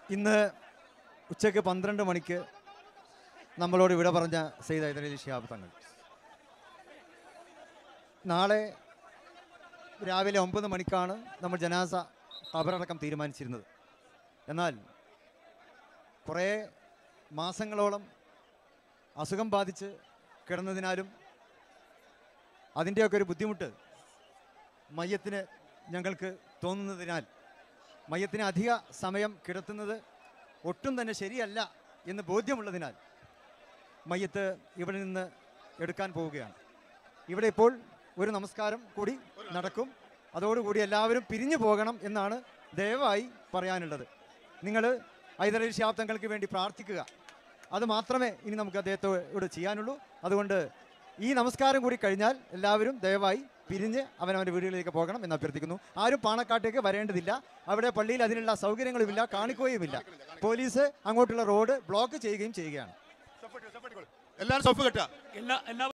ഇന്ന് ഉച്ചയ്ക്ക് പന്ത്രണ്ട് മണിക്ക് നമ്മളോട് വിട പറഞ്ഞ സെയ്ദ് ഹൈദരലി ഷിഹാബ് തങ്ങൾ നാളെ രാവിലെ ഒമ്പത് മണിക്കാണ് നമ്മൾ ജനാസ കബറടക്കം തീരുമാനിച്ചിരുന്നത് എന്നാൽ കുറേ മാസങ്ങളോളം അസുഖം ബാധിച്ച് കിടന്നതിനാലും അതിൻ്റെയൊക്കെ ഒരു ബുദ്ധിമുട്ട് മയ്യത്തിന് ഞങ്ങൾക്ക് തോന്നുന്നതിനാൽ മയ്യത്തിന് അധിക സമയം കിടത്തുന്നത് ഒട്ടും തന്നെ ശരിയല്ല എന്ന് ബോധ്യമുള്ളതിനാൽ മയ്യത്ത് ഇവിടെ നിന്ന് എടുക്കാൻ പോവുകയാണ് ഇവിടെ ഇപ്പോൾ ഒരു നമസ്കാരം കൂടി നടക്കും അതോടുകൂടി എല്ലാവരും പിരിഞ്ഞു പോകണം എന്നാണ് ദയവായി പറയാനുള്ളത് നിങ്ങൾ ഹൈദരലി ഷിഹാബ് തങ്ങൾക്ക് വേണ്ടി പ്രാർത്ഥിക്കുക അത് മാത്രമേ ഇനി നമുക്ക് അദ്ദേഹത്തോട് ചെയ്യാനുള്ളൂ അതുകൊണ്ട് ഈ നമസ്കാരം കൂടി കഴിഞ്ഞാൽ എല്ലാവരും ദയവായി പിരിഞ്ഞ് അവനവൻ്റെ വീടുകളിലേക്ക് പോകണം എന്ന് അഭ്യർത്ഥിക്കുന്നു ആരും പാണക്കാട്ടേക്ക് വരേണ്ടതില്ല അവിടെ പള്ളിയിൽ അതിനുള്ള സൗകര്യങ്ങളുമില്ല കാണിക്കുകയുമില്ല പോലീസ് അങ്ങോട്ടുള്ള റോഡ് ബ്ലോക്ക് ചെയ്യുകയും ചെയ്യുകയാണ് എല്ലാവരും സൊഫ് കെട്ടുക എല്ലാ എല്ലാ